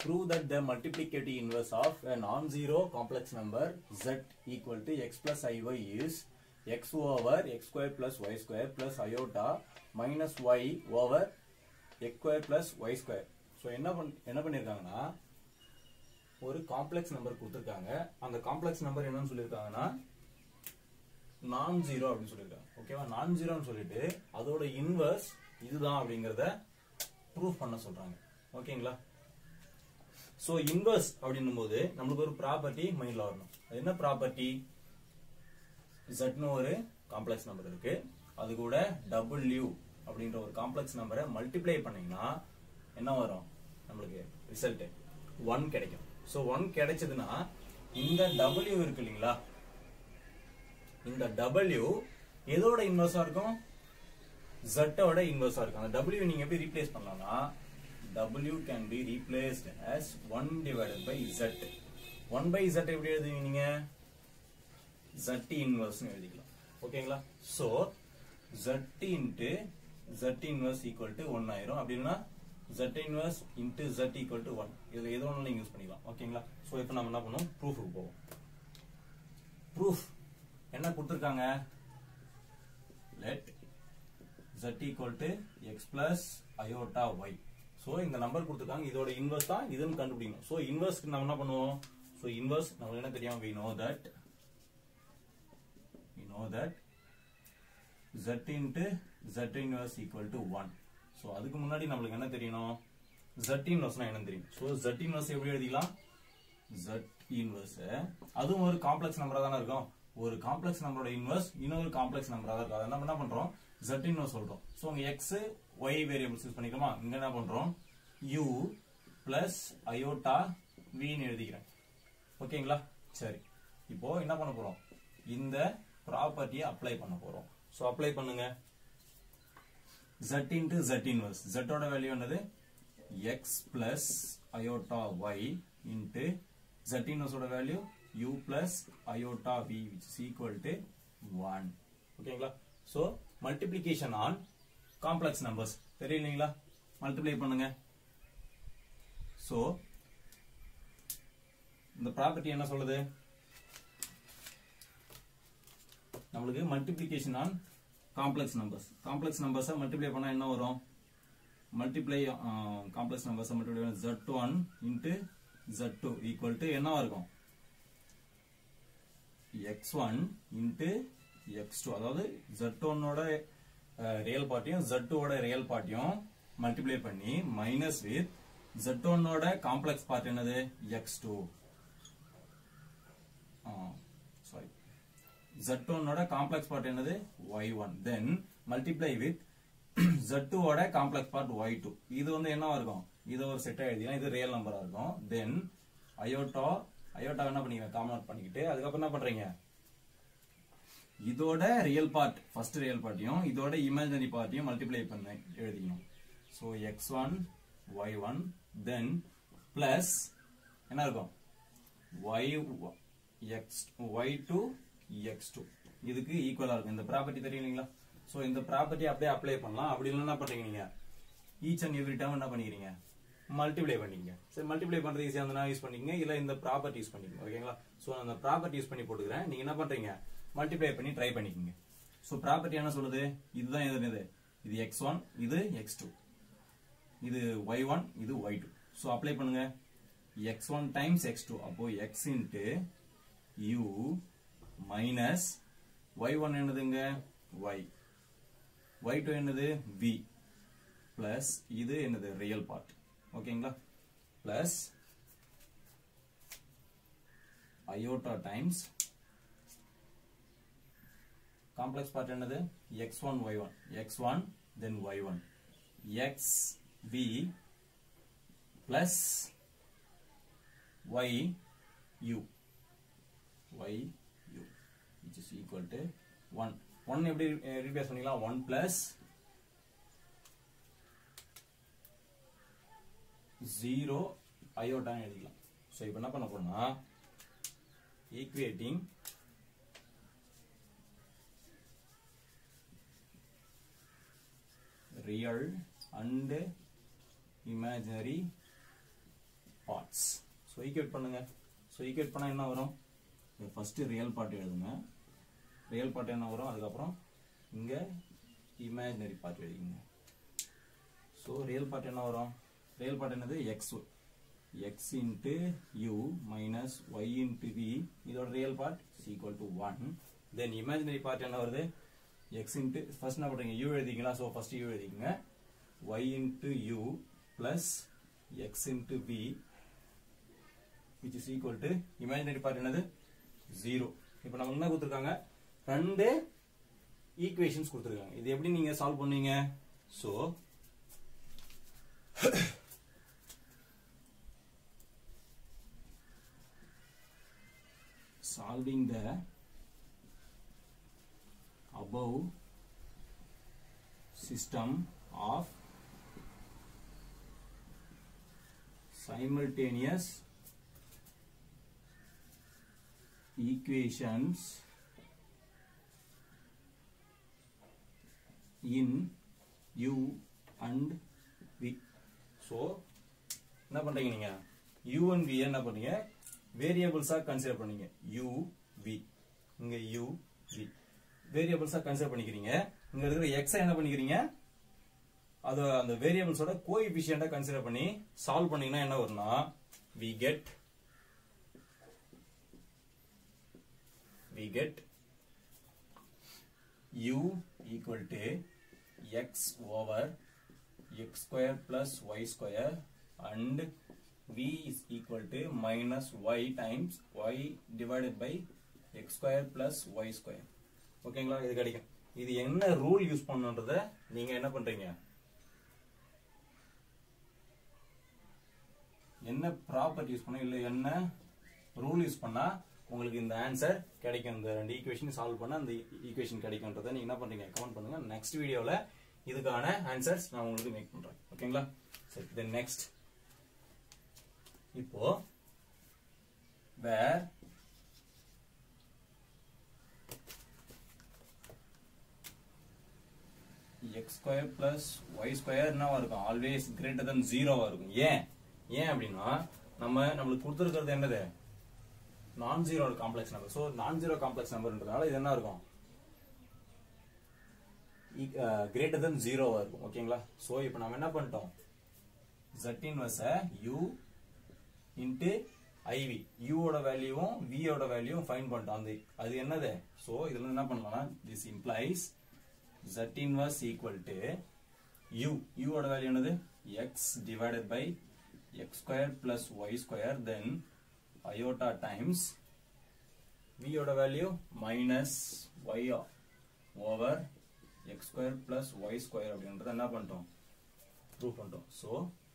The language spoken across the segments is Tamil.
prove that the multiplicative inverse of a non-zero complex number z equal to x plus iy is x over x square plus y square plus iota minus y over x square plus y square so என்ன பண் என்ன பண்ணியிருக்காங்கன்னா ஒரு காம்ப்ளெக்ஸ் நம்பர் கொடுத்துருக்காங்க அந்த காம்ப்ளெக்ஸ் நம்பர் என்னன்னு சொல்லியிருக்காங்கன்னா நான் ஜீரோ அப்படின்னு சொல்லியிருக்காங்க ஓகேவா நான் ஜீரோன்னு சொல்லிட்டு அதோட இன்வர்ஸ் இதுதான் அப்படிங்கிறத ப்ரூஃப் பண்ண சொல்றாங்க ஓகேங்களா ஸோ இன்வர்ஸ் அப்படின்னும் போது நம்மளுக்கு ஒரு ப்ராப்பர்ட்டி மைண்ட்ல வரணும் அது என்ன ப்ராப்பர்ட்டி ஜட்னு ஒரு காம்ப்ளெக்ஸ் நம்பர் இருக்கு அது கூட டபிள்யூ அப்படின்ற ஒரு காம்ப்ளெக்ஸ் நம்பரை மல்டிப்ளை பண்ணீங்கன்னா என்ன வரும் நம்மளுக்கு ரிசல்ட் ஒன் கிடைக்கும் ஸோ ஒன் கிடைச்சதுன்னா இந்த டபிள்யூ இருக்கு இல்லைங்களா இந்த டபிள்யூ எதோட இன்வர்ஸா இருக்கும் ஜட்டோட இன்வர்ஸா இருக்கும் அந்த டபிள்யூ நீங்க எப்படி ரீப்ளேஸ் பண்ணலாம்னா W can be replaced as one divided by z one by z எப்படி எழுதுவீங்க நீங்க z இன்வர்ஸ் எழுதிக்கலாம் ஓகேங்களா so z into z inverse equal to one ஆயிரும் அப்படின்னா z இன்வர்ஸ் into z equal to one இதுல எது ஒன்று நீங்க யூஸ் பண்ணிக்கலாம் ஓகேங்களா சோ இப்போ நம்ம என்ன பண்ணுவோம் ப்ரூஃபுக்கு போவோம் ப்ரூஃப் என்ன கொடுத்துருக்காங்க let z equal to x plus iota y so இந்த நம்பர் கொடுத்துருக்காங்க இதோட இன்வர்ஸ் தான் இதுன்னு கண்டுபிடிக்கணும் சோ இன்வர்ஸ்க்கு நம்ம என்ன பண்ணுவோம் சோ இன்வர்ஸ் நமக்கு என்ன தெரியும் we know that we know that z into z inverse equal to 1 so அதுக்கு முன்னாடி நம்மளுக்கு என்ன தெரியணும் z inverse என்னன்னு தெரியும் சோ z inverse எப்படி எழுதிக்கலாம் z இன்வர்ஸ் அதுவும் ஒரு காம்ப்ளெக்ஸ் நம்பரா தானே இருக்கும் ஒரு காம்ப்ளெக்ஸ் நம்பரோட இன்வர்ஸ் இன்னொரு காம்ப்ளெக்ஸ் நம்பரா தான் இருக்கும் அதை நம்ம என்ன பண்றோம் z இன்வர்ஸ் சொல்றோம் சோ உங்க x y வேரியபிள்ஸ் யூஸ் பண்ணிக்கலாமா இங்க என்ன பண்றோம் u பிளஸ் அயோட்டா வின்னு எழுதிக்கிறேன் ஓகேங்களா சரி இப்போ என்ன பண்ண போறோம் இந்த ப்ராப்பர்ட்டியை அப்ளை பண்ண போறோம் சோ அப்ளை பண்ணுங்க z into z inverse z ஓட வேல்யூ என்னது x plus iota y into z inverse ஓட value u plus iota v which is equal to 1 ஓகேங்களா so multiplication on complex numbers தெரியலீங்களா மல்டிப்ளை பண்ணுங்க சோ இந்த ப்ராப்பர்ட்டி என்ன சொல்லுது நம்மளுக்கு multiplication on complex numbers complex நம்பர்ஸை மல்டிப்ளை பண்ணா என்ன வரும் மல்டிப்ளை காம்ப்ளெக்ஸ் நம்பர்ஸை மல்டிப்ளை பண்ண Z one into Z two equal to என்னவா இருக்கும் X one into X two அதாவது ஜட் ஒன்னோட ரியல் பார்ட்டியும் ஜட் டூவோட ரியல் பார்ட்டியும் மல்டிப்ளை பண்ணி மைனஸ் வித் ஜட் ஒன்னோட காம்ப்ளெக்ஸ் பார்ட் என்னது எக்ஸ் டூ சாரி Z1 ஓட காம்ப்ளெக்ஸ் பார்ட் என்னது Y1 then multiply with Z2 ஓட காம்ப்ளெக்ஸ் பார்ட் Y2 இது வந்து என்னவா இருக்கும் இது ஒரு செட்டா எழுதினா இது ரியல் நம்பரா இருக்கும் தென் அயோட்டா அயோட்டா என்ன பண்ணிக்கிறேன் காமன் அவுட் பண்ணிக்கிட்டு அதுக்கப்புறம் என்ன பண்றீங்க இதோட ரியல் பார்ட் ஃபர்ஸ்ட் ரியல் பார்ட்டியும் இதோட இமேஜினரி பார்ட்டியும் மல்டிப்ளை பண்ண எழுதிக்கணும் so X one Y one then plus என்ன இருக்கும் Y X Y two X two இதுக்கு ஈக்குவலா இருக்கும் இந்த ப்ராப்பர்ட்டி தெரியுங்களா சோ இந்த ப்ராப்பர்ட்டி அப்படியே அப்ளை பண்ணலாம் அப்படி இல்லைன்னா என்ன பண்றீங்க நீங்க ஈச் அண்ட் எவ்ரி டைம் என்ன பண்ணிக்கிறீங்க மல்டிப்ளை பண்ணிக்கங்க சரி மல்டிப்ளை பண்றது ஈஸியா இருந்தா யூஸ் பண்ணிக்கங்க இல்ல இந்த ப்ராப்பர்ட்டி யூஸ் பண்ணிக்கங்க ஓகேங்களா சோ நான் அந்த ப்ராப்பர்ட்டி யூஸ் பண்ணி போட்டுக்கிறேன் நீங்க என்ன பண்றீங்க மல்டிப்ளை பண்ணி ட்ரை பண்ணிக்கங்க சோ ப்ராப்பர்ட்டி என்ன சொல்லுது இதுதான் எது இது இது எக்ஸ் ஒன் இது எக்ஸ் டூ இது ஒய் ஒன் இது ஒய் டூ ஸோ அப்ளை பண்ணுங்க X one times X two அப்போ X into U minus Y one என்னதுங்க ஒய் ஒய் டூ என்னது வி பிளஸ் இது என்னது ரியல் பார்ட் ஓகேங்களா plus iota times complex part என்னது X one Y one X one then Y one X V plus Y U Y U which is equal to 1 1 எப்படி ரீப்ளேஸ் பண்ணிக்கலாம் 1 plus 0 iota எழுதிக்கலாம் சோ இப்போ என்ன பண்ண போறோம்னா equating real and imaginary part parts so equate பண்ணுங்க ஸோ ஈக்குவேட் பண்ணால் என்ன வரும் ஃபஸ்ட்டு ரியல் பார்ட் எழுதுங்க ரியல் பார்ட் என்ன வரும் அதுக்கப்புறம் இங்கே இமேஜினரி பார்ட் எழுதிங்க ஸோ ரியல் பார்ட் என்ன வரும் ரியல் பார்ட் என்னது X X into U minus Y into V இதோட real part equal to one then imaginary part என்ன வருது எக்ஸ் இன்ட்டு ஃபர்ஸ்ட் என்ன பண்ணுறீங்க யூ எழுதிங்களா ஸோ ஃபர்ஸ்ட் யூ எழுதிக்கங்க Y into u plus x into v which is equal to imaginary part என்னது ஜீரோ இப்போ நமக்கு என்ன கொடுத்துருக்காங்க ரெண்டு ஈக்குவேஷன்ஸ் கொடுத்துருக்காங்க இது எப்படி நீங்க சால்வ் பண்ணுவீங்க so solving the above system of simultaneous equations in u and v so என்ன பண்றீங்க நீங்க u and v என்ன பண்றீங்க வேரியபிள்ஸா கன்சிடர் பண்ணீங்க u v இங்க u v வேரியபிள்ஸா கன்சிடர் பண்ணிக்கிறீங்க இங்க இருக்கிற x என்ன பண்ணிக்கிறீங்க அது அந்த வேரியபிள்ஸோட கோஎஃபிஷியன்ட்டா கன்சிடர் பண்ணி சால்வ் பண்ணீங்கன்னா என்ன வரும்னா we get we get u equal to x over x square plus y square and v is equal to minus y times y divided by x square plus y square ஓகேங்களா இது கிடைக்கும் இது என்ன ரூல் யூஸ் பண்ணுன்றத நீங்க என்ன பண்றீங்க என்ன ப்ராப்பர்ட்டி யூஸ் பண்ண இல்ல என்ன ரூல் யூஸ் பண்ணா உங்களுக்கு இந்த ஆன்சர் கிடைக்கும் இந்த ரெண்டு ஈக்குவேஷன் சால்வ் பண்ண அந்த ஈக்குவேஷன் கிடைக்கும்ன்றத நீங்க என்ன பண்றீங்க கமெண்ட் பண்ணுங்க நெக்ஸ்ட் வீடியோல இதுக்கான ஆன்சர்ஸ் நான் உங்களுக்கு மேக் பண்றேன் ஓகேங்களா சரி தென் நெக்ஸ்ட் இப்போ where x square plus y square என்னவா இருக்கும் ஆல்வேஸ் கிரேட்டர் தன் ஜீரோவா இருக்கும் ஏன் ஏன் அப்படின்னா நம்ம நம்மளுக்கு கொடுத்துருக்கிறது என்னது நான் ஜீரோ காம்ப்ளெக்ஸ் நம்பர் ஸோ நான் ஜீரோ காம்ப்ளெக்ஸ் நம்பர்ன்றதுனால இது என்ன இருக்கும் கிரேட்டர் தன் ஜீரோவா இருக்கும் ஓகேங்களா ஸோ இப்போ நம்ம என்ன பண்ணிட்டோம் z inverse u into i v யூவோட வேல்யூவும் வியோட வேல்யூவும் ஃபைன் பண்ணிட்டோம் அந்த அது என்னது ஸோ இதுல என்ன பண்ணலாம்னா this implies z inverse equal to u யூவோட வேல்யூ என்னது x divided by x square plus y square then iota times வியோட value minus y over x square plus y square அப்படின்றத என்ன பண்ணிட்டோம் ப்ரூவ் பண்ணிட்டோம் so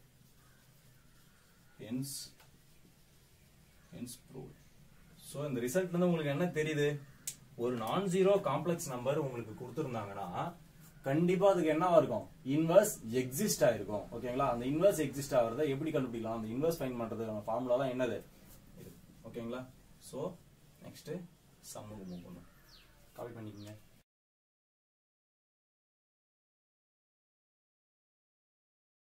hence hence proved so இந்த ரிசல்ட் வந்து உங்களுக்கு என்ன தெரியுது ஒரு நான் ஜீரோ காம்ப்ளெக்ஸ் நம்பர் உங்களுக்கு கொடுத்துருந்தாங்கன்னா கண்டிப்பா அதுக்கு என்னவா இருக்கும் இன்வர்ஸ் எக்ஸிஸ்ட் ஆயிருக்கும் ஓகேங்களா அந்த இன்வர்ஸ் எக்ஸிஸ்ட் ஆகிறத எப்படி கண்டுபிடிக்கலாம் அந்த இன்வர்ஸ் ஃபைன் பண்றது ஃபார்முலா தான் என்னது இது ஓகேங்களா ஸோ நெக்ஸ்ட் சம்முக்கு மூவ் பண்ணும் காப்பி பண்ணிக்கோங்க